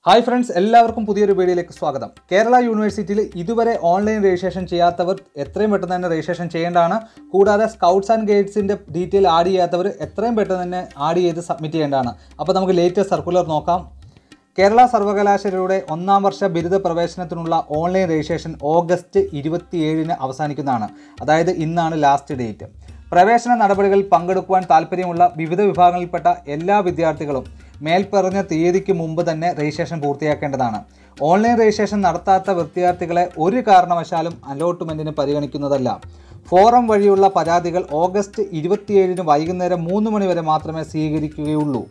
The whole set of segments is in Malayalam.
ഹായ് ഫ്രണ്ട്സ് എല്ലാവർക്കും പുതിയൊരു വീഡിയോയിലേക്ക് സ്വാഗതം കേരള യൂണിവേഴ്സിറ്റിയിൽ ഇതുവരെ ഓൺലൈൻ രജിസ്ട്രേഷൻ ചെയ്യാത്തവർ എത്രയും പെട്ടെന്ന് തന്നെ രജിസ്ട്രേഷൻ ചെയ്യേണ്ടതാണ് കൂടാതെ സ്കൗട്ട്സ് ആൻഡ് ഗൈഡ്സിൻ്റെ ഡീറ്റെയിൽ ആഡ് ചെയ്യാത്തവർ എത്രയും പെട്ടെന്ന് തന്നെ ആഡ് ചെയ്ത് സബ്മിറ്റ് ചെയ്യേണ്ടതാണ് അപ്പോൾ നമുക്ക് ലേറ്റസ്റ്റ് സർക്കുലർ നോക്കാം കേരള സർവകലാശാലയുടെ ഒന്നാം വർഷ ബിരുദ പ്രവേശനത്തിനുള്ള ഓൺലൈൻ രജിസ്ട്രേഷൻ ഓഗസ്റ്റ് ഇരുപത്തിയേഴിന് അവസാനിക്കുന്നതാണ് അതായത് ഇന്നാണ് ലാസ്റ്റ് ഡേറ്റ് പ്രവേശന നടപടികളിൽ പങ്കെടുക്കുവാൻ താല്പര്യമുള്ള വിവിധ വിഭാഗങ്ങളിൽപ്പെട്ട എല്ലാ വിദ്യാർത്ഥികളും മേൽപ്പറഞ്ഞ തീയതിക്ക് മുമ്പ് തന്നെ രജിസ്ട്രേഷൻ പൂർത്തിയാക്കേണ്ടതാണ് ഓൺലൈൻ രജിസ്ട്രേഷൻ നടത്താത്ത വിദ്യാർത്ഥികളെ ഒരു കാരണവശാലും അലോട്ട്മെൻറ്റിന് പരിഗണിക്കുന്നതല്ല ഫോറം വഴിയുള്ള പരാതികൾ ഓഗസ്റ്റ് ഇരുപത്തിയേഴിന് വൈകുന്നേരം മൂന്ന് മണി വരെ മാത്രമേ സ്വീകരിക്കുകയുള്ളൂ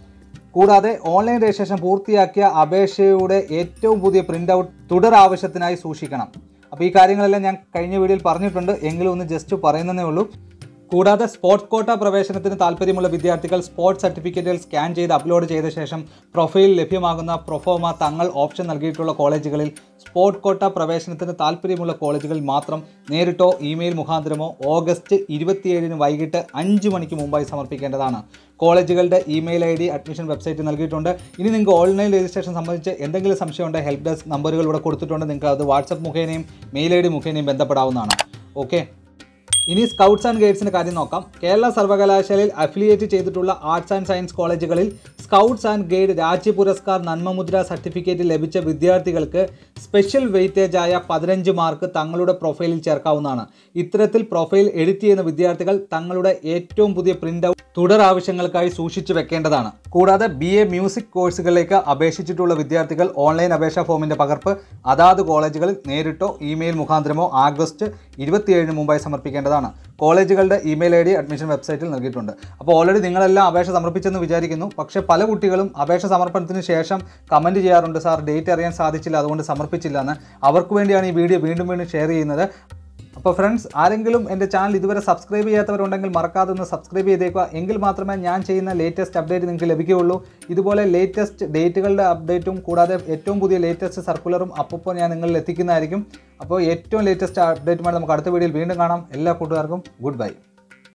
കൂടാതെ ഓൺലൈൻ രജിസ്ട്രേഷൻ പൂർത്തിയാക്കിയ അപേക്ഷയുടെ ഏറ്റവും പുതിയ പ്രിൻ്റ് ഔട്ട് തുടർ ആവശ്യത്തിനായി സൂക്ഷിക്കണം അപ്പോൾ ഈ കാര്യങ്ങളെല്ലാം ഞാൻ കഴിഞ്ഞ വീഡിയോയിൽ പറഞ്ഞിട്ടുണ്ട് എങ്കിലും ഒന്ന് ജസ്റ്റ് പറയുന്നതേ ഉള്ളൂ കൂടാതെ സ്പോർട്സ് കോട്ട പ്രവേശനത്തിന് താല്പര്യമുള്ള വിദ്യാർത്ഥികൾ സ്പോർട്സ് സർട്ടിഫിക്കറ്റുകൾ സ്കാൻ ചെയ്ത് അപ്ലോഡ് ചെയ്ത ശേഷം പ്രൊഫൈൽ ലഭ്യമാകുന്ന പ്രൊഫോമ തങ്ങൾ ഓപ്ഷൻ നൽകിയിട്ടുള്ള കോളേജുകളിൽ സ്പോർട്സ് കോട്ട പ്രവേശനത്തിന് താല്പര്യമുള്ള കോളേജുകളിൽ മാത്രം നേരിട്ടോ ഇമെയിൽ മുഖാന്തരമോ ഓഗസ്റ്റ് ഇരുപത്തിയേഴിന് വൈകിട്ട് അഞ്ച് മണിക്ക് മുമ്പായി സമർപ്പിക്കേണ്ടതാണ് കോളേജുകളുടെ email I D admission website നൽകിയിട്ടുണ്ട് ഇനി നിങ്ങൾക്ക് ഓൺലൈൻ രജിസ്ട്രേഷൻ സംബന്ധിച്ച് എന്തെങ്കിലും സംശയമുണ്ടെങ്കിൽ ഹെൽപ്പ് ഡെസ്ക് നമ്പറുകൾ ഇവിടെ കൊടുത്തിട്ടുണ്ട് നിങ്ങൾക്ക് അത് വാട്സപ്പ് മുഖേനയും മെയിൽ ഐ ഡി മുഖേനയും ബന്ധപ്പെടാവുന്നതാണ് ഓക്കെ ഇനി സ്കൗട്ട്സ് ആൻഡ് ഗൈഡ്സിൻ്റെ കാര്യം നോക്കാം കേരള സർവകലാശാലയിൽ അഫിലിയേറ്റ് ചെയ്തിട്ടുള്ള ആർട്സ് ആൻഡ് സയൻസ് കോളേജുകളിൽ scouts and guide Rajya Puraskar നന്മമുദ്ര certificate ലഭിച്ച വിദ്യാർത്ഥികൾക്ക് സ്പെഷ്യൽ വെയിറ്റേജ് ആയ പതിനഞ്ച് മാർക്ക് തങ്ങളുടെ പ്രൊഫൈലിൽ ചേർക്കാവുന്നതാണ് ഇത്തരത്തിൽ പ്രൊഫൈൽ എഡിറ്റ് ചെയ്യുന്ന വിദ്യാർത്ഥികൾ തങ്ങളുടെ ഏറ്റവും പുതിയ പ്രിൻ്റ് ഔട്ട് തുടർ ആവശ്യങ്ങൾക്കായി സൂക്ഷിച്ചു വെക്കേണ്ടതാണ് കൂടാതെ ബി എ മ്യൂസിക് കോഴ്സുകളിലേക്ക് അപേക്ഷിച്ചിട്ടുള്ള വിദ്യാർത്ഥികൾ ഓൺലൈൻ അപേക്ഷാ ഫോമിൻ്റെ പകർപ്പ് അതാത് കോളേജുകളിൽ നേരിട്ടോ ഇമെയിൽ മുഖാന്തരമോ ആഗസ്റ്റ് ഇരുപത്തിയേഴിന് മുമ്പായി സമർപ്പിക്കേണ്ടതാണ് കോളേജുകളുടെ ഇമെയിൽ ഐ ഡി അഡ്മിഷൻ വെബ്സൈറ്റിൽ നൽകിയിട്ടുണ്ട് അപ്പോൾ ഓൾറെഡി നിങ്ങളെല്ലാം അപേക്ഷ സമർപ്പിച്ചെന്ന് വിചാരിക്കുന്നു പക്ഷേ പല കുട്ടികളും അപേക്ഷ സമർപ്പണത്തിന് ശേഷം കമൻറ്റ് ചെയ്യാറുണ്ട് സാർ ഡേറ്റ് അറിയാൻ സാധിച്ചില്ല അതുകൊണ്ട് സമർപ്പിച്ചില്ല എന്ന് അവർക്ക് വേണ്ടിയാണ് ഈ വീഡിയോ വീണ്ടും വീണ്ടും ഷെയർ ചെയ്യുന്നത് അപ്പോൾ ഫ്രണ്ട്സ് ആരെങ്കിലും എൻ്റെ ചാനൽ ഇതുവരെ സബ്സ്ക്രൈബ് ചെയ്യാത്തവരുണ്ടെങ്കിൽ മറക്കാതെ ഒന്ന് സബ്സ്ക്രൈബ് ചെയ്തേക്കുക എങ്കിൽ മാത്രമേ ഞാൻ ചെയ്യുന്ന ലേറ്റസ്റ്റ് അപ്ഡേറ്റ് നിങ്ങൾക്ക് ലഭിക്കുകയുള്ളൂ ഇതുപോലെ ലേറ്റസ്റ്റ് ഡേറ്റുകളുടെ അപ്ഡേറ്റും കൂടാതെ ഏറ്റവും പുതിയ ലേറ്റസ്റ്റ് സർക്കുലറും അപ്പോൾ ഞാൻ നിങ്ങളിൽ എത്തിക്കുന്നതായിരിക്കും അപ്പോൾ ഏറ്റവും ലേറ്റസ്റ്റ് അപ്ഡേറ്റുമായി നമുക്ക് അടുത്ത വീഡിയോയിൽ വീണ്ടും കാണാം എല്ലാ കൂട്ടുകാർക്കും ഗുഡ് ബൈ